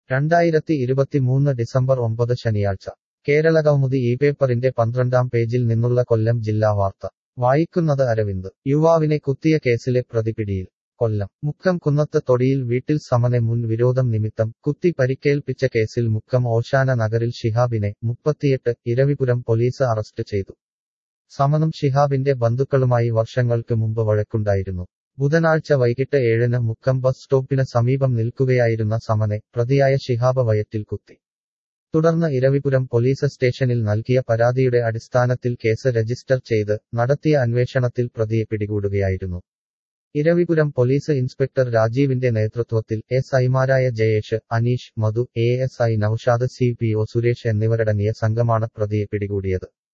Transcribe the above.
രണ്ടായിരത്തി ഇരുപത്തിമൂന്ന് ഡിസംബർ ഒമ്പത് ശനിയാഴ്ച കേരളകൗമുദി ഈ പേപ്പറിന്റെ പന്ത്രണ്ടാം പേജിൽ നിന്നുള്ള കൊല്ലം ജില്ലാ വാർത്ത വായിക്കുന്നത് അരവിന്ദ് യുവാവിനെ കുത്തിയ കേസിലെ പ്രതി പിടിയിൽ കൊല്ലം മുക്കം കുന്നത്ത് തൊടിയിൽ വീട്ടിൽ സമനെ മുൻ വിരോധം നിമിത്തം കുത്തി പരിക്കേൽപ്പിച്ച കേസിൽ മുക്കം ഓശാന നഗറിൽ ഷിഹാബിനെ മുപ്പത്തിയെട്ട് ഇരവിപുരം പോലീസ് അറസ്റ്റ് ചെയ്തു സമനും ഷിഹാബിന്റെ ബന്ധുക്കളുമായി വർഷങ്ങൾക്ക് മുമ്പ് വഴക്കുണ്ടായിരുന്നു ബുധനാഴ്ച വൈകിട്ട് ഏഴിന് മുക്കം ബസ് സ്റ്റോപ്പിന് സമീപം നിൽക്കുകയായിരുന്ന സമനെ പ്രതിയായ ഷിഹാബ് വയറ്റിൽ കുത്തി തുടർന്ന് ഇരവിപുരം പോലീസ് സ്റ്റേഷനിൽ നൽകിയ പരാതിയുടെ അടിസ്ഥാനത്തിൽ കേസ് രജിസ്റ്റർ ചെയ്ത് നടത്തിയ അന്വേഷണത്തിൽ പ്രതിയെ പിടികൂടുകയായിരുന്നു ഇരവിപുരം പോലീസ് ഇൻസ്പെക്ടർ രാജീവിന്റെ നേതൃത്വത്തിൽ എസ് ഐമാരായ Jayesh Aneesh Madhu A S I Noushad C P O Suresh എന്നിവരടങ്ങിയ സംഘമാണ് പ്രതിയെ പിടികൂടിയത്